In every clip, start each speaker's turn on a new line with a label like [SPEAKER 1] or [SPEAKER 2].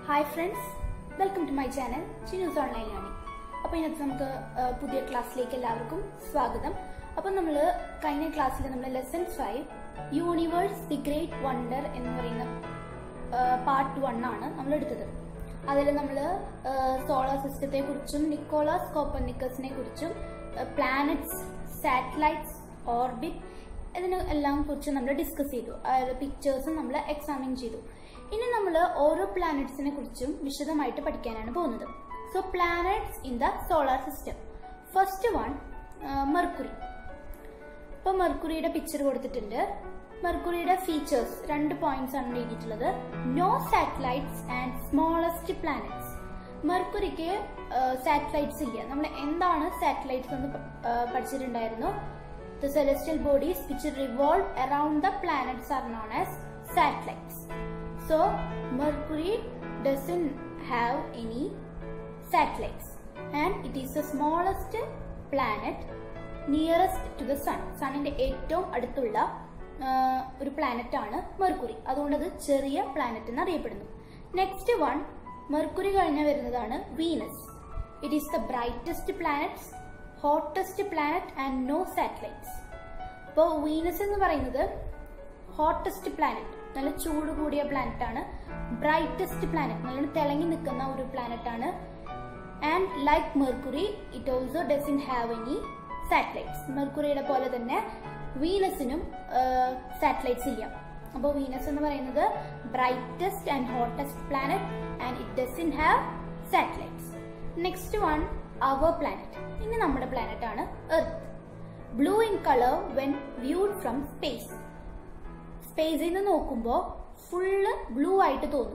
[SPEAKER 1] Hi friends welcome to my channel Chinnu's online learning അപ്പോൾ ഇതിനകത്ത് നമുക്ക് ആ, പുതിയ ക്ലാസ്സിലേക്ക് എല്ലാവർക്കും സ്വാഗതം അപ്പോൾ നമ്മൾ കഴിഞ്ഞ ക്ലാസ്സിൽ നമ്മൾ lesson five universe the great wonder എന്ന് പറയുന്ന പാർട്ട് വൺ ആണ് നമ്മൾ എടുത്തത് അതിൽ നമ്മൾ സോളാർ സിസ്റ്റത്തെ കുറിച്ചും നിക്കോളാസ് കോപ്പർനിക്കസിനെ കുറിച്ചും പ്ലാനറ്റ്സ് സാറ്റലൈറ്റ്സ് ഓർബിറ്റ് ഇതിനെ എല്ലാം കുറിച്ച് നമ്മൾ ഡിസ്കസ് ചെയ്തു അതായത് പിക്ചേഴ്സും നമ്മൾ എക്സാമിൻ ചെയ്തു ഇനി നമ്മൾ ഓരോ പ്ലാനറ്റ്സിനെ കുറിച്ചും വിശദമായിട്ട് പഠിക്കാനാണ് പോകുന്നത് so planets in the solar system first one Mercury ഇപ്പൊ മെർക്കുറിയുടെ പിക്ചർ കൊടുത്തിട്ടുണ്ട് മെർക്കുറിയുടെ ഫീച്ചേഴ്സ് രണ്ട് പോയിന്റ്സ് ആണ് എഴുതിയിട്ടുള്ളത് no satellites and smallest planets മെർക്കുറിക്ക് സാറ്റലൈറ്റ്സ് ഇല്ല നമ്മൾ എന്താണ് സാറ്റലൈറ്റ്സ് എന്ന് പ- ആ, പഠിച്ചിട്ടുണ്ടായിരുന്നു the celestial bodies which revolve around the planets are known as satellites so Mercury doesn't have any satellites and it is the smallest planet nearest to the sun സണ്ണിന്റെ ഏറ്റവും അടുത്തുള്ള ആ, ഒരു പ്ലാനറ്റ് ആണ് മെർക്കുറി അതുകൊണ്ട് അത് ചെറിയ പ്ലാനറ്റ് എന്ന് അറിയപ്പെടുന്നു നെക്സ്റ്റ് വൺ മെർക്കുറി കഴിഞ്ഞ വരുന്നതാണ് Venus it is the brightest planets hottest planet and no satellites ഇപ്പോൾ വീനസ് എന്ന് പറയുന്നത് ഹോട്ടസ്റ്റ് പ്ലാനറ്റ് നല്ല ചൂട് കൂടിയ പ്ലാനറ്റ് ആണ് ബ്രൈറ്റസ്റ്റ് പ്ലാനറ്റ് നല്ല തിളങ്ങി നിൽക്കുന്ന ഒരു പ്ലാനറ്റ് ആണ് and like Mercury it also doesn't have any satellites മെർക്കുറിയുടെ പോലെ തന്നെ വീനസിനും സാറ്റലൈറ്റ്സ് ഇല്ല അപ്പോൾ വീനസ് എന്ന് പറയുന്നത് brightest and hottest planet and it doesn't have satellites next one our planet ഇനി നമ്മുടെ പ്ലാനറ്റ് ആണ് Earth blue in colour when viewed from space സ്പേസിൽ നിന്ന് നോക്കുമ്പോൾ ഫുള്ള് ബ്ലൂ ആയിട്ട് തോന്നും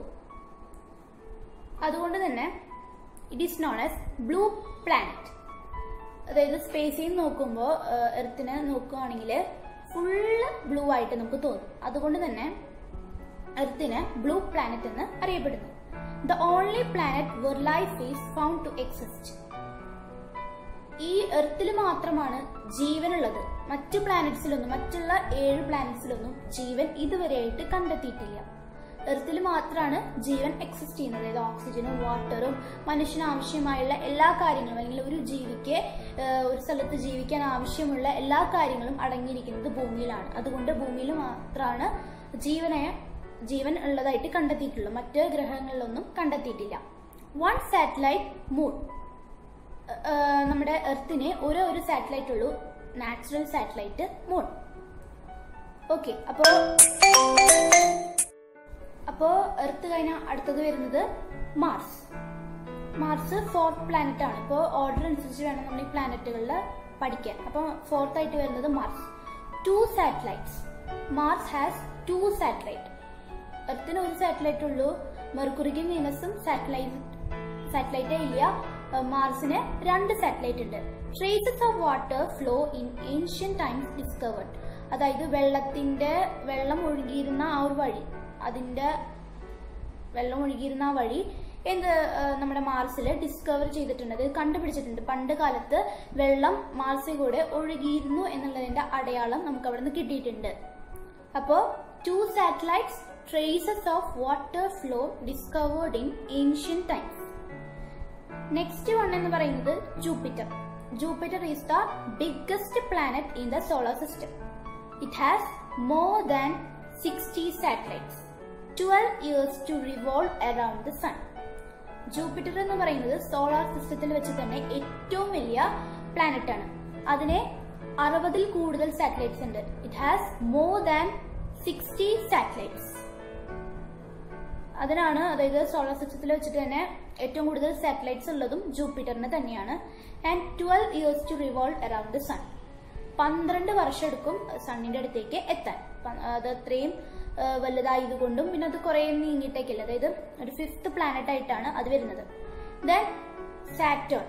[SPEAKER 1] അതുകൊണ്ട് തന്നെ it is known as blue planet അതായത് സ്പേസിൽ നിന്ന് നോക്കുമ്പോൾ എർത്തിനെ നോക്കുകയാണെങ്കിൽ ഫുള്ള് ബ്ലൂ ആയിട്ട് നമുക്ക് തോന്നും അതുകൊണ്ട് തന്നെ എർത്തിനെ ബ്ലൂ പ്ലാനറ്റ് എന്ന് അറിയപ്പെടുന്നു the only planet where life is found to exist ഈ എർത്തിൽ മാത്രമാണ് ജീവനുള്ളത് മറ്റു പ്ലാനറ്റ്സിലൊന്നും മറ്റുള്ള ഏഴ് പ്ലാനറ്റ്സിലൊന്നും ജീവൻ ഇതുവരെയായിട്ട് കണ്ടെത്തിയിട്ടില്ല എർത്തിൽ മാത്രമാണ് ജീവൻ എക്സിസ്റ്റ് ചെയ്യുന്നത് അതായത് ഓക്സിജനും വാട്ടറും മനുഷ്യന് ആവശ്യമായുള്ള എല്ലാ കാര്യങ്ങളും അല്ലെങ്കിൽ ഒരു ജീവിക്ക് ഏഹ്, ഒരു സ്ഥലത്ത് ജീവിക്കാൻ ആവശ്യമുള്ള എല്ലാ കാര്യങ്ങളും അടങ്ങിയിരിക്കുന്നത് ഭൂമിയിലാണ് അതുകൊണ്ട് ഭൂമിയിൽ മാത്രമാണ് ജീവനെ ജീവൻ ഉള്ളതായിട്ട് കണ്ടെത്തിയിട്ടുള്ളൂ മറ്റ് ഗ്രഹങ്ങളിലൊന്നും കണ്ടെത്തിയിട്ടില്ല വൺ സാറ്റലൈറ്റ് മൂൺ ഏഹ് നമ്മുടെ എർത്തിന് ഒരേ ഒരു സാറ്റലൈറ്റ് ഉള്ളൂ നാച്ചുറൽ സാറ്റലൈറ്റ് മൂൺ ഓക്കെ അപ്പോ അപ്പോ എർത്ത് കഴിഞ്ഞാൽ അടുത്തത് വരുന്നത് മാർസ് മാർസ് ഫോർത്ത് പ്ലാനറ്റ് ആണ് ഇപ്പോൾ ഓർഡർ അനുസരിച്ച് വേണം നമ്മൾ ഈ പ്ലാനറ്റുകളിൽ പഠിക്കാൻ അപ്പോൾ ഫോർത്ത് ആയിട്ട് വരുന്നത് Mars two satellites Mars has two satellite എർത്തിന് ഒരു സാറ്റലൈറ്റ് ഉള്ളൂ മെർക്കുറിക്കും വീനസും സാറ്റലൈറ്റ് സാറ്റലൈറ്റേ ഇല്ല ഏഹ് മാർസിന് രണ്ട് സാറ്റലൈറ്റ് ഉണ്ട് traces of water flow in ancient times discovered അതായത് വെള്ളത്തിന്റെ വെള്ളം ഒഴുകിയിരുന്ന ആ ഒരു വഴി അതിന്റെ വെള്ളം ഒഴുകിയിരുന്ന ആ വഴി എന്ത് ഏഹ് നമ്മുടെ മാർസിൽ ഡിസ്കവർ ചെയ്തിട്ടുണ്ട് അത് കണ്ടുപിടിച്ചിട്ടുണ്ട് പണ്ട് കാലത്ത് വെള്ളം മാർസിൽ കൂടെ ഒഴുകിയിരുന്നു എന്നുള്ളതിന്റെ അടയാളം നമുക്ക് അവിടെ നിന്ന് കിട്ടിയിട്ടുണ്ട് അപ്പോ two satellites traces of water flow discovered in ancient times next one എന്ന് പറയുന്നത് Jupiter Jupiter is the biggest planet in the solar system it has more than sixty satellites twelve years to revolve around the sun Jupiter എന്ന് പറയുന്നത് solar സിസ്റ്റത്തിൽ വെച്ച് തന്നെ ഏറ്റവും വലിയ planet ആണ് അതിന് അറുപതിൽ കൂടുതൽ സാറ്റലൈറ്റ്സ് ഉണ്ട് it has more than sixty satellites അതിനാണ് അതായത് സോളാർ സിസ്റ്റത്തിൽ വെച്ചിട്ട് തന്നെ ഏറ്റവും കൂടുതൽ സാറ്റലൈറ്റ്സ് ഉള്ളതും ജൂപ്പിറ്ററിന് തന്നെയാണ് and twelve years to revolve around the sun പന്ത്രണ്ട് വർഷം എടുക്കും സണ്ണിന്റെ അടുത്തേക്ക് എത്താൻ പ- അത് അത്രയും ആ, വലുതായതുകൊണ്ടും പിന്നെ അത് കുറെ നീങ്ങിയിട്ടേക്കില്ല അതായത് ഒരു ഫിഫ്ത്ത് പ്ലാനറ്റ് ആയിട്ടാണ് അത് വരുന്നത് then Saturn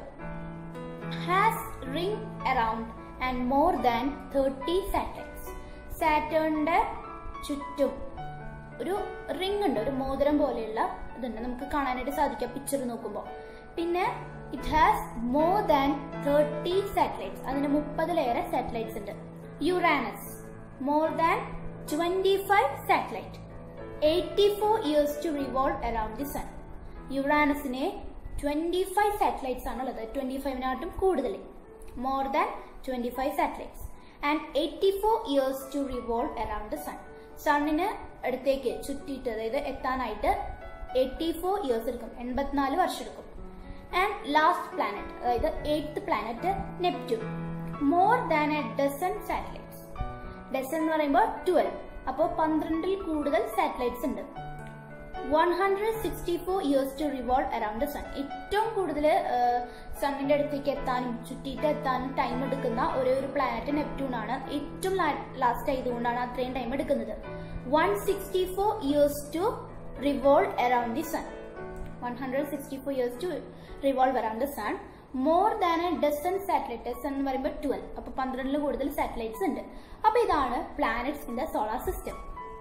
[SPEAKER 1] has ring around and more than thirty satellites സാറ്റേണിന്റെ ചുറ്റും ഒരു റിംഗ് ഉണ്ട് ഒരു മോതിരം പോലെയുള്ള ഇതുണ്ട് നമുക്ക് കാണാനായിട്ട് സാധിക്കാം പിക്ചർ നോക്കുമ്പോൾ പിന്നെ it has more than thirty satellites അതിന് മുപ്പതിലേറെ സാറ്റലൈറ്റ്സ് ഉണ്ട് Uranus more than twenty five satellite eighty four years to revolve around the sun യുറാനസിനെ ട്വന്റി ഫൈവ് സാറ്റലൈറ്റ്സ് ആണ് ഉള്ളത് ട്വന്റി ഫൈവിനായിട്ടും കൂടുതൽ more than twenty five satellites and eighty four years to revolve around the sun സണ്ണിന് അടുത്തേക്ക് ചുറ്റിയിട്ട് അതായത് എത്താനായിട്ട് എയ്റ്റി ഫോർ ഇയേഴ്സ് എടുക്കും എൺപത്തിനാല് വർഷം എടുക്കും ആൻഡ് ലാസ്റ്റ് പ്ലാനറ്റ് അതായത് eighth planet Neptune more than a dozen satellites dozen എന്ന് പറയുമ്പോൾ ട്വൽവ് അപ്പോൾ പന്ത്രണ്ടിൽ കൂടുതൽ സാറ്റലൈറ്റ്സ് ഉണ്ട് one hundred sixty four years to revolve around sun ഏറ്റവും കൂടുതൽ സണ്ണിന്റെ അടുത്തേക്ക് എത്താനും ചുറ്റിയിട്ട് എത്താനും ടൈം എടുക്കുന്ന ഒരേ ഒരു പ്ലാനറ്റ് നെപ്റ്റ്യൂൺ ആണ് ഏറ്റവും ലാസ്റ്റ് ആയതുകൊണ്ടാണ് അത്രയും ടൈം എടുക്കുന്നത് one sixty four years to revolve around the sun one hundred sixty four years to revolve around the sun more than a dozen satellite dozen എന്ന് പറയുമ്പോൾ ട്വൽവ് അപ്പൊ പന്ത്രണ്ടിൽ കൂടുതൽ സാറ്റലൈറ്റ്സ് ഉണ്ട് അപ്പൊ ഇതാണ് planets in the solar system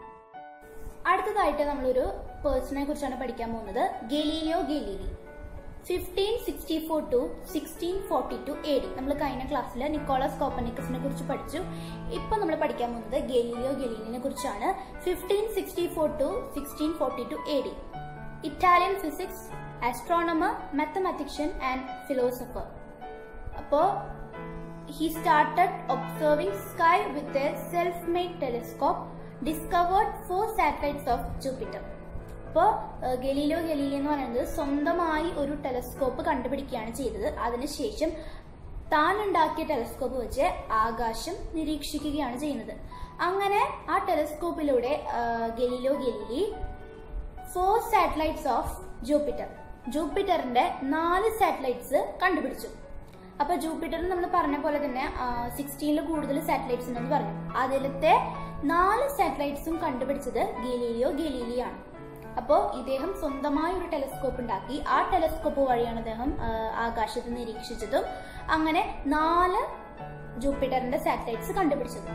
[SPEAKER 1] അടുത്തതായിട്ട് നമ്മളൊരു പേഴ്സണെ കുറിച്ചാണ് പഠിക്കാൻ പോകുന്നത് Galileo Galilei fifteen sixty four to sixteen forty two A D നമ്മൾ കഴിഞ്ഞ ക്ലാസ്സിൽ നിക്കോളസ് കോപ്പനിക്കസിനെ കുറിച്ച് പഠിച്ചു ഇപ്പൊ നമ്മൾ പഠിക്കാൻ പോകുന്നത് ഗലീലിയോ ഗലീലിനെ കുറിച്ചാണ് fifteen sixty four to sixteen forty two A D Italian physics astronomer mathematician and philosopher അപ്പോ he started observing sky with a self-made telescope discovered four satellites of Jupiter. അപ്പോൾ ഗലീലോ ഗലീലി എന്ന് പറയുന്നത് സ്വന്തമായി ഒരു ടെലസ്കോപ്പ് കണ്ടുപിടിക്കുകയാണ് ചെയ്തത് അതിനുശേഷം താൻ ഉണ്ടാക്കിയ ടെലസ്കോപ്പ് വെച്ച് ആകാശം നിരീക്ഷിക്കുകയാണ് ചെയ്യുന്നത് അങ്ങനെ ആ ടെലസ്കോപ്പിലൂടെ Galileo Galilei four satellites of Jupiter ജൂപ്പിറ്ററിന്റെ നാല് സാറ്റലൈറ്റ്സ് കണ്ടുപിടിച്ചു അപ്പൊ ജൂപ്പിറ്ററിൽ നമ്മൾ പറഞ്ഞ പോലെ തന്നെ സിക്സ്റ്റീനിൽ കൂടുതൽ സാറ്റലൈറ്റ്സ് ഉണ്ടെന്ന് പറഞ്ഞു അതിലത്തെ നാല് സാറ്റലൈറ്റ്സും കണ്ടുപിടിച്ചത് ഗലീലിയോ ഗലീലിയാണ് അപ്പോൾ ഇദ്ദേഹം സ്വന്തമായി ഒരു ടെലസ്കോപ്പ് ഉണ്ടാക്കി ആ ടെലസ്കോപ്പ് വഴിയാണ് അദ്ദേഹം ആകാശത്ത് നിരീക്ഷിച്ചതും അങ്ങനെ നാല് ജൂപ്പിറ്ററിന്റെ സാറ്റലൈറ്റ്സ് കണ്ടുപിടിച്ചത്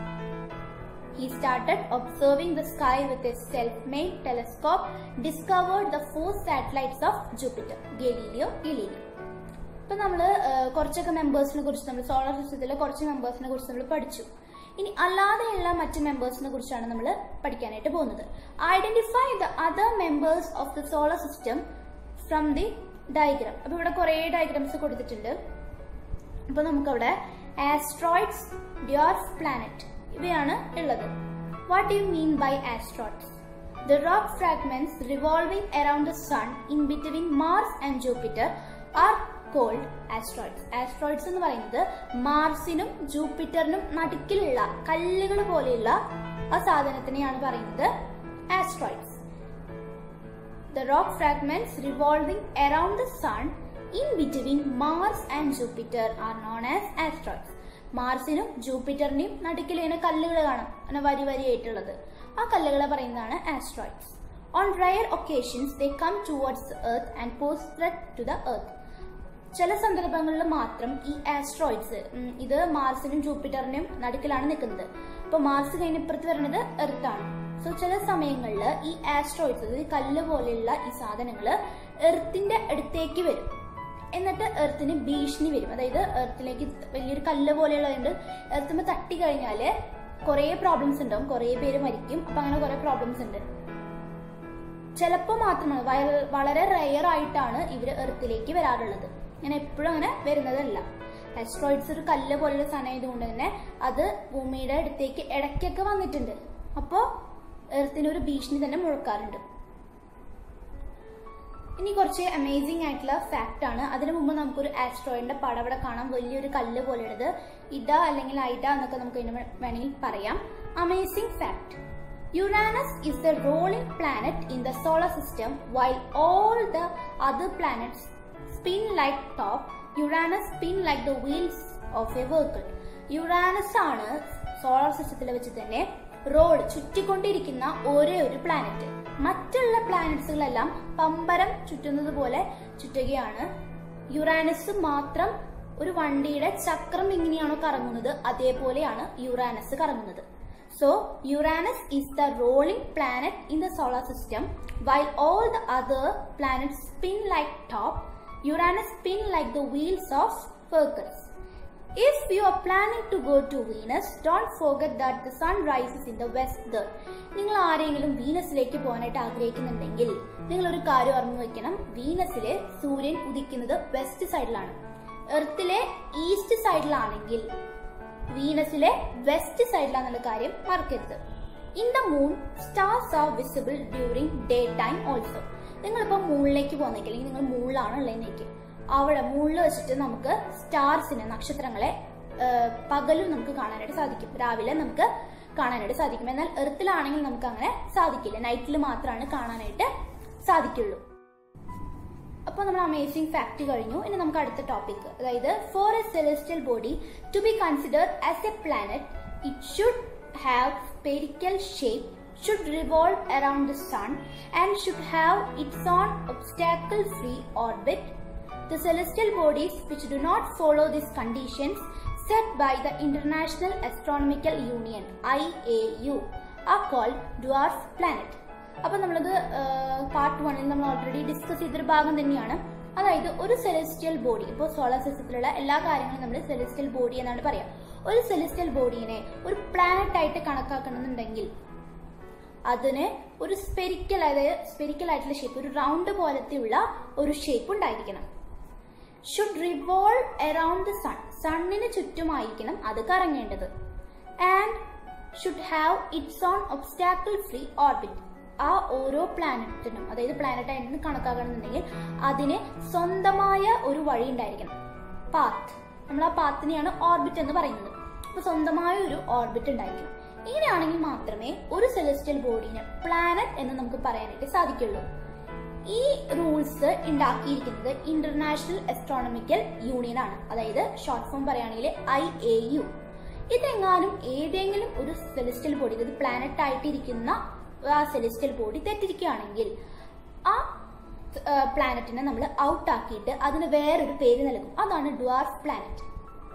[SPEAKER 1] He started observing the sky with a self-made telescope, discovered the four satellites of Jupiter, Galileo Galilei. ഇപ്പൊ നമ്മള് കുറച്ചൊക്കെ മെമ്പേഴ്സിനെ കുറിച്ച് നമ്മൾ സോളാർ സിസ്റ്റത്തിലെ കുറച്ച് മെമ്പേഴ്സിനെ കുറിച്ച് നമ്മൾ പഠിച്ചു ഇനി അല്ലാതെയുള്ള മറ്റ് മെമ്പേഴ്സിനെ കുറിച്ചാണ് നമ്മൾ പഠിക്കാനായിട്ട് പോകുന്നത് identify the other members of the solar system from the diagram അപ്പൊ ഇവിടെ കുറെ ഡയഗ്രാംസ് കൊടുത്തിട്ടുണ്ട് അപ്പൊ നമുക്കവിടെ ആസ്ട്രോയിഡ്സ് ഡിയോർഫ് പ്ലാനറ്റ് ഇവയാണ് ഉള്ളത് what you mean by asteroids the rock fragments revolving around the sun in between Mars and Jupiter are called asteroids asteroids എന്ന് പറയുന്നത് മാർസിനും ജൂപ്പിറ്ററിനും നടുക്കിലുള്ള കല്ലുകൾ പോലെയുള്ള ആ സാധനത്തിനെയാണ് പറയുന്നത് asteroids the rock fragments revolving around the sun in between Mars and Jupiter are known as asteroids മാർസിനും ജൂപ്പിറ്ററിന്റെയും നടുക്കിൽ ഇങ്ങനെ കല്ലുകൾ കാണാം അങ്ങനെ വരി വരിയായിട്ടുള്ളത് ആ കല്ലുകളെ പറയുന്നതാണ് asteroids on rare occasions they come towards Earth and pose threat to the Earth ചില സന്ദർഭങ്ങളിൽ മാത്രം ഈ ആസ്ട്രോയിഡ്സ് ഇത് മാർസിനും ജൂപ്പിറ്ററിനും നടുക്കിലാണ് നിൽക്കുന്നത് അപ്പൊ മാർസ് കഴിഞ്ഞിപ്പുറത്ത് വരുന്നത് എർത്ത് ആണ് സോ ചില സമയങ്ങളിൽ ഈ ആസ്ട്രോയിഡ്സ് അതായത് കല്ല് പോലെയുള്ള ഈ സാധനങ്ങൾ എർത്തിന്റെ അടുത്തേക്ക് വരും എന്നിട്ട് എർത്തിന് ഭീഷണി വരും അതായത് എർത്തിലേക്ക് വലിയൊരു കല്ല് പോലെയുള്ളതുകൊണ്ട് എർത്തുമ്പോൾ തട്ടി കഴിഞ്ഞാല് കുറെ പ്രോബ്ലംസ് ഉണ്ടാവും കുറെ പേര് മരിക്കും അപ്പൊ അങ്ങനെ കുറെ പ്രോബ്ലംസ് ഉണ്ട് ചിലപ്പോൾ മാത്രമാണ് വളരെ റയർ ആയിട്ടാണ് ഇവർ എർത്തിലേക്ക് വരാറുള്ളത് ഇങ്ങനെ എപ്പോഴും അങ്ങനെ വരുന്നതല്ല ആസ്ട്രോയിഡ്സ് ഒരു കല്ല് പോലുള്ള സാധനം ആയതുകൊണ്ട് തന്നെ അത് ഭൂമിയുടെ അടുത്തേക്ക് ഇടയ്ക്കൊക്കെ വന്നിട്ടുണ്ട് അപ്പോൾ എർത്തിന് ഒരു ഭീഷണി തന്നെ മുഴക്കാറുണ്ട് ഇനി കുറച്ച് അമേസിംഗ് ആയിട്ടുള്ള ഫാക്ട് ആണ് അതിനു മുമ്പ് നമുക്കൊരു ആസ്ട്രോയിഡിന്റെ പടം ഇവിടെ കാണാം വലിയൊരു കല്ല് പോലെയുള്ളത് ഇഡ അല്ലെങ്കിൽ ഐഡ എന്നൊക്കെ നമുക്ക് ഇതിന് വേണമെങ്കിൽ പറയാം amazing fact Uranus is the rolling planet in the solar system while all the other planets spin like top uranus spin like the wheels of a vehicle Uranus ആണ് സോളാർ സിസ്റ്റത്തിൽ വെച്ച് തന്നെ റോഡ് ചുറ്റിക്കൊണ്ടിരിക്കുന്ന ഒരേ ഒരു പ്ലാനറ്റ് മറ്റുള്ള പ്ലാനറ്റ്സുകളെല്ലാം പമ്പരം ചുറ്റുന്നത് പോലെ ചുറ്റുകയാണ് Uranus മാത്രം ഒരു വണ്ടിയുടെ ചക്രം എങ്ങനെയാണോ കറങ്ങുന്നത് അതേപോലെയാണ് യുറാനസ് കറങ്ങുന്നത് So, Uranus is the rolling planet in the solar system, while all the other planets spin like top. Uranus spin like the wheels of vehicles. If you are planning to go to Venus, don't forget that the sun rises in the west there. നിങ്ങൾ ആരെങ്കിലും വീനസിലേക്ക് പോകാനായിട്ട് ആഗ്രഹിക്കുന്നുണ്ടെങ്കിൽ നിങ്ങൾ ഒരു കാര്യം ഓർമ്മ വെക്കണം വീനസിലെ സൂര്യൻ ഉദിക്കുന്നത് വെസ്റ്റ് സൈഡിലാണ് എർത്തിലെ ഈസ്റ്റ് സൈഡിലാണെങ്കിൽ വീനസിലെ വെസ്റ്റ് സൈഡിലാണെന്നുള്ള കാര്യം മറക്കരുത് in the moon stars are visible during day time also നിങ്ങളിപ്പോൾ മൂണിലേക്ക് പോകുന്നെങ്കിൽ അല്ലെങ്കിൽ നിങ്ങൾ മൂണിലാണ് ഉള്ളതെന്നേക്ക് അവിടെ മൂണിൽ വെച്ചിട്ട് നമുക്ക് സ്റ്റാർസിനെ നക്ഷത്രങ്ങളെ ആ, പകലും നമുക്ക് കാണാനായിട്ട് സാധിക്കും രാവിലെ നമുക്ക് കാണാനായിട്ട് സാധിക്കും എന്നാൽ എർത്തിലാണെങ്കിൽ നമുക്ക് അങ്ങനെ സാധിക്കില്ല നൈറ്റിൽ മാത്രമാണ് കാണാനായിട്ട് സാധിക്കുള്ളൂ അപ്പോൾ നമ്മൾ അമേസിംഗ് ഫാക്ട് കഴിഞ്ഞു ഇനി നമുക്ക് അടുത്ത ടോപ്പിക് അതായത് for a celestial body to be consider as a planet it should have spherical shape should revolve around the sun and should have its own obstacle free orbit The celestial bodies which do not follow these conditions set by the International Astronomical Union IAU are called dwarf planet. അപ്പൊ നമ്മളത് part വണ്ണിൽ നമ്മൾ already discuss ചെയ്തൊരു ഭാഗം തന്നെയാണ് അതായത് ഒരു celestial body ഇപ്പോൾ സോളാർ സിസ്റ്റത്തിലുള്ള എല്ലാ കാര്യങ്ങളും നമ്മൾ സെലസ്റ്റിയൽ ബോഡി എന്നാണ് പറയാം ഒരു സെലസ്റ്റിയൽ ബോഡീനെ ഒരു പ്ലാനറ്റ് ആയിട്ട് കണക്കാക്കണമെന്നുണ്ടെങ്കിൽ അതിന് ഒരു സ്പെരിക്കൽ അതായത് സ്പെരിക്കൽ ആയിട്ടുള്ള ഷേപ്പ് ഒരു റൗണ്ട് പോലത്തെയുള്ള ഒരു ഷേപ്പ് ഉണ്ടായിരിക്കണം should revolve around the sun സണ്ണിന് ചുറ്റുമായിരിക്കണം അത് കറങ്ങേണ്ടത് and should have its own obstacle free orbit ആ ഓരോ പ്ലാനറ്റിനും അതായത് പ്ലാനറ്റ് ആയിട്ട് കണക്കാക്കണമെന്നുണ്ടെങ്കിൽ അതിന് സ്വന്തമായ ഒരു വഴി ഉണ്ടായിരിക്കണം പാത്ത് നമ്മൾ ആ പാത്തിനെയാണ് ഓർബിറ്റ് എന്ന് പറയുന്നത് അപ്പൊ സ്വന്തമായ ഒരു ഓർബിറ്റ് ഉണ്ടായിരിക്കണം ഇങ്ങനെയാണെങ്കിൽ മാത്രമേ ഒരു സെലസ്റ്റിയൽ ബോഡീനെ പ്ലാനറ്റ് എന്ന് നമുക്ക് പറയാനായിട്ട് സാധിക്കുള്ളൂ ഈ റൂൾസ് ഉണ്ടാക്കിയിരിക്കുന്നത് ഇന്റർനാഷണൽ അസ്ട്രോണമിക്കൽ യൂണിയൻ ആണ് അതായത് ഷോർട്ട് ഫോം പറയുകയാണെങ്കിൽ ഐ എ യു ഇതെങ്ങാനും ഏതെങ്കിലും ഒരു സെലസ്റ്റിയൽ ബോഡി അതായത് പ്ലാനറ്റ് ആയിട്ടിരിക്കുന്ന ആ സെലസ്റ്റിയൽ ബോഡി തെറ്റിരിക്കുകയാണെങ്കിൽ ആ പ്ലാനറ്റിനെ നമ്മൾ ഔട്ട് ആക്കിയിട്ട് അതിന് വേറൊരു പേര് നൽകും അതാണ് ഡ്വാർഫ് പ്ലാനറ്റ്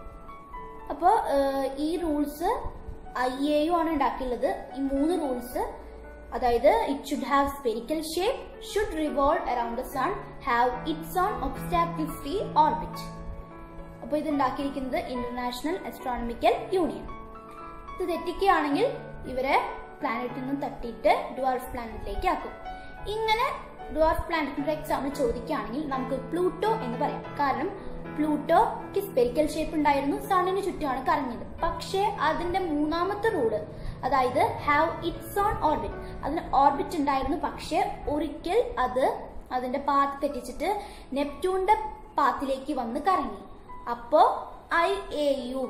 [SPEAKER 1] അപ്പോൾ ഈ റൂൾസ് ഐ എ യു ആണ് ഉണ്ടാക്കിയുള്ളത് ഈ മൂന്ന് റൂൾസ് അതായത് it should have spherical shape should revolve around the sun have its own obstacle free orbit അപ്പോൾ ഇത് ഉണ്ടാക്കിയിരിക്കുന്നത് ഇന്റർനാഷണൽ അസ്ട്രോണമിക്കൽ യൂണിയൻ ഇത് തെറ്റിക്കുകയാണെങ്കിൽ ഇവരെ പ്ലാനറ്റിൽ നിന്നും തട്ടിയിട്ട് ഡുവാർഫ് പ്ലാനറ്റിലേക്ക് ആക്കും ഇങ്ങനെ ഡുവാർഫ് പ്ലാനറ്റിന്റെ എക്സാമ്പിൾ ചോദിക്കുകയാണെങ്കിൽ നമുക്ക് പ്ലൂട്ടോ എന്ന് പറയാം കാരണം പ്ലൂട്ടോക്ക് സ്പെരിക്കൽ ഷേപ്പ് ഉണ്ടായിരുന്നു സണ്ണിന് ചുറ്റുമാണ് കറങ്ങിയത് പക്ഷേ അതിന്റെ മൂന്നാമത്തെ റൂള് അതായത് ഹാവ് ഇറ്റ്സ് ഓൺ ഓർബിറ്റ് അതിന് ഓർബിറ്റ് ഉണ്ടായിരുന്നു പക്ഷേ ഒരിക്കൽ അത് അതിന്റെ പാത്ത് തെറ്റിച്ചിട്ട് നെപ്റ്റ്യൂണിന്റെ പാത്തിലേക്ക് വന്ന് കറങ്ങി അപ്പോ ഐ എ യു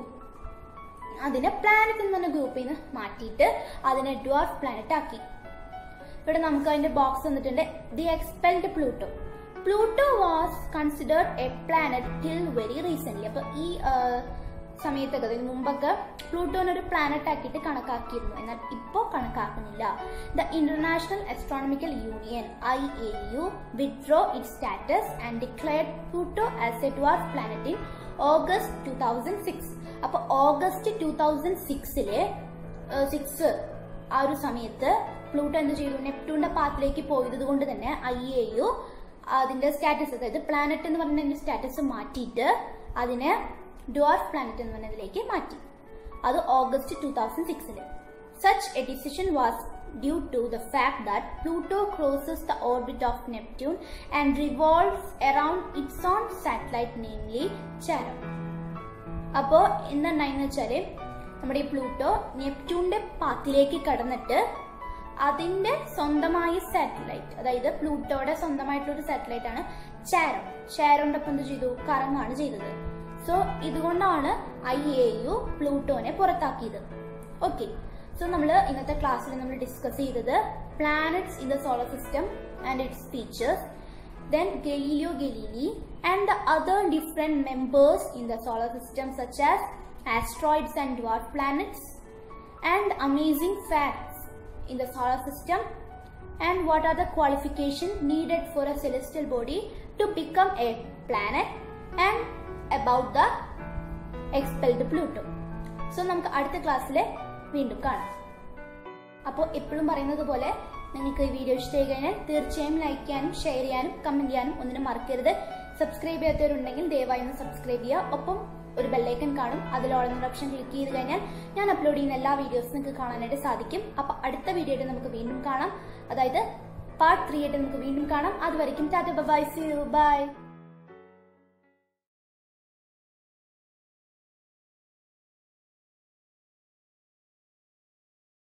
[SPEAKER 1] അതിനെ പ്ലാനറ്റ് എന്ന് പറഞ്ഞ ഗ്രൂപ്പിൽ നിന്ന് മാറ്റിയിട്ട് അതിനെ ഡ്വാർഫ് പ്ലാനറ്റ് ആക്കി ഇവിടെ നമുക്ക് അതിന്റെ ബോക്സ് വന്നിട്ടുണ്ട് the expelled Pluto Pluto was considered a planet till very recent അപ്പൊ ഈ ആ, സമയത്തൊക്കെ അതായത് മുമ്പൊക്കെ പ്ലൂട്ടോനെ ഒരു പ്ലാനറ്റ് ആക്കിയിട്ട് കണക്കാക്കിയിരുന്നു എന്നാൽ ഇപ്പോൾ കണക്കാക്കുന്നില്ല the international astronomical union I A U withdrew it status and declared Pluto as a dwarf planet in August two thousand six അപ്പൊ ഓഗസ്റ്റ് ടൂ തൗസൻഡ് സിക്സിലെ സിക്സ് ആ ഒരു സമയത്ത് പ്ലൂട്ടോ എന്ത് ചെയ്തു നെപ്റ്റ്യൂണിന്റെ പാത്തിലേക്ക് പോയത് കൊണ്ട് തന്നെ ഐ എ യു അതിന്റെ സ്റ്റാറ്റസ് അതായത് പ്ലാനറ്റ് എന്ന് പറഞ്ഞ സ്റ്റാറ്റസ് മാറ്റിയിട്ട് അതിനെ ഡ്വാർഫ് പ്ലാനറ്റ് എന്ന് പറഞ്ഞതിലേക്ക് മാറ്റി അത് ഓഗസ്റ്റ് ടൂ തൗസൻഡ് സിക്സില് such a decision was due to the fact that Pluto crosses the orbit of Neptune and revolves around its own satellite namely Charon അപ്പോ എന്തുണ്ടായെന്ന് വെച്ചാല് നമ്മുടെ ഈ പ്ലൂട്ടോ നെപ്റ്റ്യൂണിന്റെ പാത്തിലേക്ക് കടന്നിട്ട് അതിന്റെ സ്വന്തമായ സാറ്റലൈറ്റ് അതായത് പ്ലൂട്ടോയുടെ സ്വന്തമായിട്ടുള്ള ഒരു സാറ്റലൈറ്റ് ആണ് ചാരം ചാരോന്റെ ഒപ്പം എന്ത് ചെയ്തു കറങ്ങാണ് ചെയ്തത് സോ ഇതുകൊണ്ടാണ് ഐ എ യു പ്ലൂട്ടോനെ പുറത്താക്കിയത് ഓക്കെ സോ നമ്മൾ ഇന്നത്തെ ക്ലാസ്സിൽ നമ്മൾ ഡിസ്കസ് ചെയ്തത് planets in the solar system and its features then Galileo Galilei and the other different members in the solar system such as asteroids and dwarf planets and amazing facts in the solar system and what are the qualifications needed for a celestial body to become a planet and about the expelled Pluto. So നമുക്ക് അടുത്ത ക്ലാസ്സിൽ വീണ്ടും കാണാം അപ്പോൾ എപ്പോഴും പറയുന്നത് പോലെ നിങ്ങൾക്ക് ഈ വീഡിയോ ഇഷ്ടമായി കഴിഞ്ഞാൽ തീർച്ചയായും ലൈക്ക് ചെയ്യാനും ഷെയർ ചെയ്യാനും കമന്റ് ചെയ്യാനും ഒന്നിനും മറക്കരുത് സബ്സ്ക്രൈബ് ചെയ്യാത്തവരുണ്ടെങ്കിൽ ദയവായി ഒന്ന് സബ്സ്ക്രൈബ് ചെയ്യുക ഒപ്പം ഒരു ബെല്ലൈക്കൺ കാണും അതിൽ ഓൾ എന്നൊരു ഓപ്ഷൻ ക്ലിക്ക് ചെയ്ത് കഴിഞ്ഞാൽ ഞാൻ അപ്ലോഡ് ചെയ്യുന്ന എല്ലാ വീഡിയോസും നിങ്ങൾക്ക് കാണാനായിട്ട് സാധിക്കും അപ്പൊ അടുത്ത വീഡിയോയിൽ നമുക്ക് വീണ്ടും കാണാം അതായത് പാർട്ട് ത്രീ ആയിട്ട് നമുക്ക് വീണ്ടും കാണാം അതുവരെയും tata bye see you by